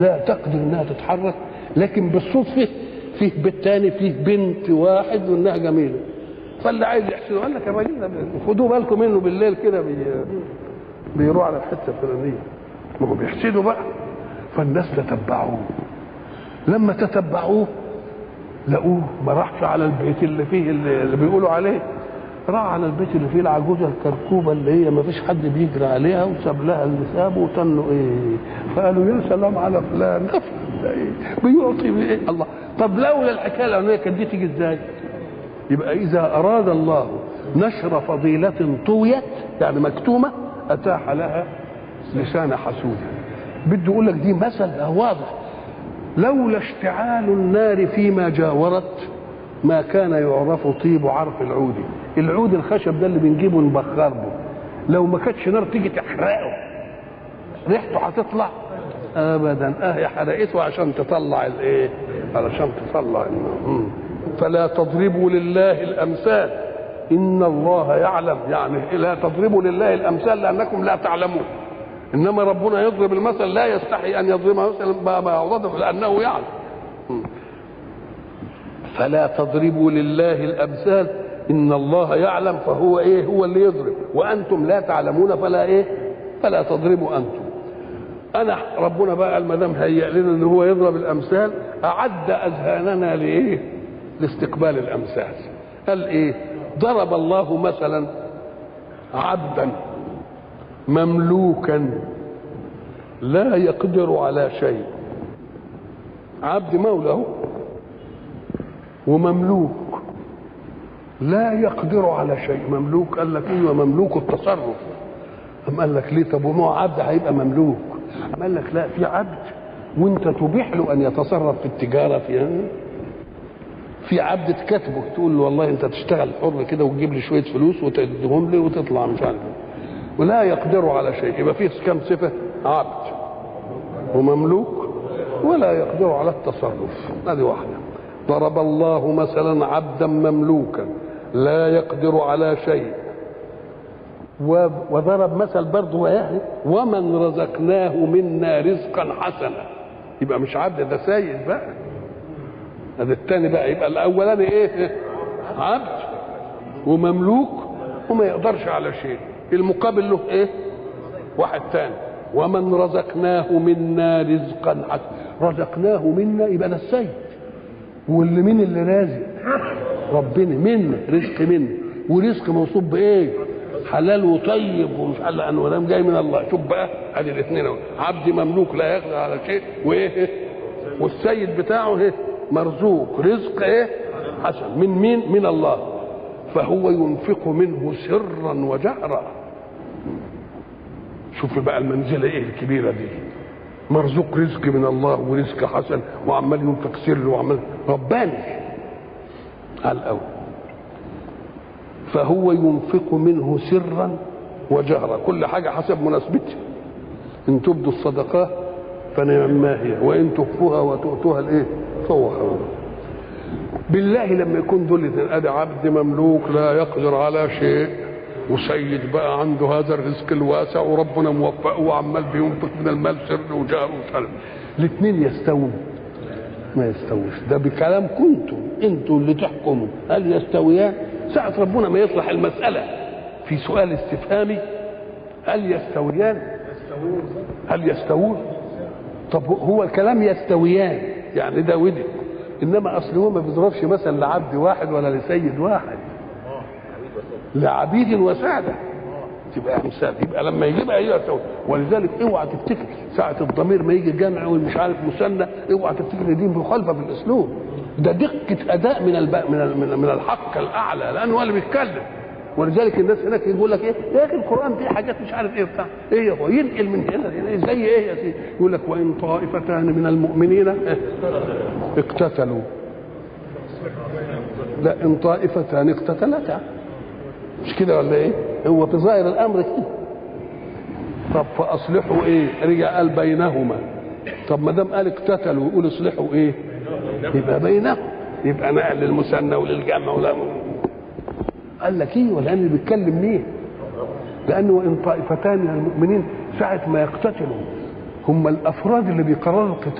لا تقدر انها تتحرك لكن بالصدفه فيه بيت تاني فيه بنت واحد وانها جميله فاللي عايز يحسده قال لك يا راجل ده خدوا بالكم منه بالليل كده بي... بيروح على الحته الفلانيه ما هو بيحسدوا بقى فالناس تتبعوه لما تتبعوه لقوه ما راحش على البيت اللي فيه اللي, اللي بيقولوا عليه راح على البيت اللي فيه العجوزه الكركوبه اللي هي ما فيش حد بيجري عليها وساب لها اللي سابه وتنوا ايه فقالوا يا سلام على فلان ده فلان ده ايه بيعطي ايه الله طب لولا الحكايه الاولانيه كانت دي تيجي ازاي؟ يبقى اذا اراد الله نشر فضيله طويت يعني مكتومه اتاح لها لسان حسود بده يقول لك دي مثل واضح لولا اشتعال النار فيما جاورت ما كان يعرف طيب عرف العود العود الخشب ده اللي بنجيبه نبخر به لو ما كانتش نار تيجي تحرقه ريحته هتطلع ابدا اه حرقته عشان تطلع الايه علشان تطلع النار فلا تضربوا لله الامثال ان الله يعلم يعني لا تضربوا لله الامثال لانكم لا تعلمون انما ربنا يضرب المثل لا يستحي ان يضرب مثلا ما يعرضه لانه يعلم فلا تضربوا لله الامثال ان الله يعلم فهو ايه هو اللي يضرب وانتم لا تعلمون فلا ايه فلا تضربوا انتم انا ربنا بقى قال ما دام هيأ لنا ان هو يضرب الامثال اعد اذهاننا لايه لاستقبال الامثال قال ايه ضرب الله مثلا عبدا مملوكا لا يقدر على شيء عبد مولى ومملوك لا يقدر على شيء مملوك قال لك ايوه مملوك التصرف أم قال لك ليه طب وما هو عبد هيبقى مملوك أم قال لك لا في عبد وانت تبيح له ان يتصرف في التجاره في في عبد تكاتبه تقول له والله انت تشتغل حر كده وتجيب لي شويه فلوس وتديهم لي وتطلع مش عارف ولا يقدر على شيء يبقى فيه كم صفه عبد ومملوك ولا يقدر على التصرف هذه واحده ضرب الله مثلا عبدا مملوكا لا يقدر على شيء وضرب مثل برضه يعني ومن رزقناه منا رزقا حسنا يبقى مش عبد ده سيد بقى هذا الثاني بقى يبقى الاولاني ايه عبد ومملوك وما يقدرش على شيء المقابل له ايه واحد ثاني ومن رزقناه منا رزقا حسنا رزقناه منا يبقى ده السيد واللي مين اللي رازق ربنا منا رزق منا ورزق موصوف بايه حلال وطيب ومش قال انه دام جاي من الله شوف بقى ادي الاثنين عبد مملوك لا يقدر على شيء وايه والسيد بتاعه ايه مرزوق رزق ايه حسن من مين من الله فهو ينفق منه سرا وجهرا شوف بقى المنزله ايه الكبيره دي مرزوق رزق من الله ورزق حسن وعمال ينفق سر وعمال رباني على الاول فهو ينفق منه سرا وجهرا كل حاجه حسب مناسبتها ان تبدوا الصدقات فنعم ما هي وان تخفوها وتؤتوها الايه فهو خير بالله لما يكون دول ادي عبد مملوك لا يقدر على شيء وسيد بقى عنده هذا الرزق الواسع وربنا موفقه وعمال بينفق من المال سر وجار ومش عارف الاثنين يستووا ما يستويش ده بكلام كنتم انتوا اللي تحكموا هل يستويان ساعة ربنا ما يطرح المسألة في سؤال استفهامي هل يستويان هل يستوون طب هو الكلام يستويان يعني ده ودي انما اصل هو ما بيضربش مثلا لعبد واحد ولا لسيد واحد لعبيد وسادة تبقى مثال يبقى لما يجيبها هي يسوي ولذلك اوعى تفتكر ساعة الضمير ما يجي جمع ومش عارف مثنى اوعى تفتكر دي مخالفة في الاسلوب ده دقة اداء من الب... من ال... من الحق الاعلى لانه هو اللي بيتكلم ولذلك الناس هناك يقول لك ايه يا اخي القران فيه حاجات مش عارف ايه بتاع ايه هو ينقل من هنا زي ايه يا سيدي يقول لك وان طائفتان من المؤمنين إيه؟ اقتتلوا لا ان طائفتان اقتتلتا مش كده ولا ايه هو في ظاهر الامر كده طب فاصلحوا ايه رجع قال بينهما طب ما دام قال اقتتلوا يقول اصلحوا ايه يبقى بينهم يبقى نقل للمثنى وللجمع ولا قال لك ايه ولا اللي بيتكلم مين لانه وان طائفتان من المؤمنين ساعه ما يقتتلوا هم الافراد اللي بيقرروا القتال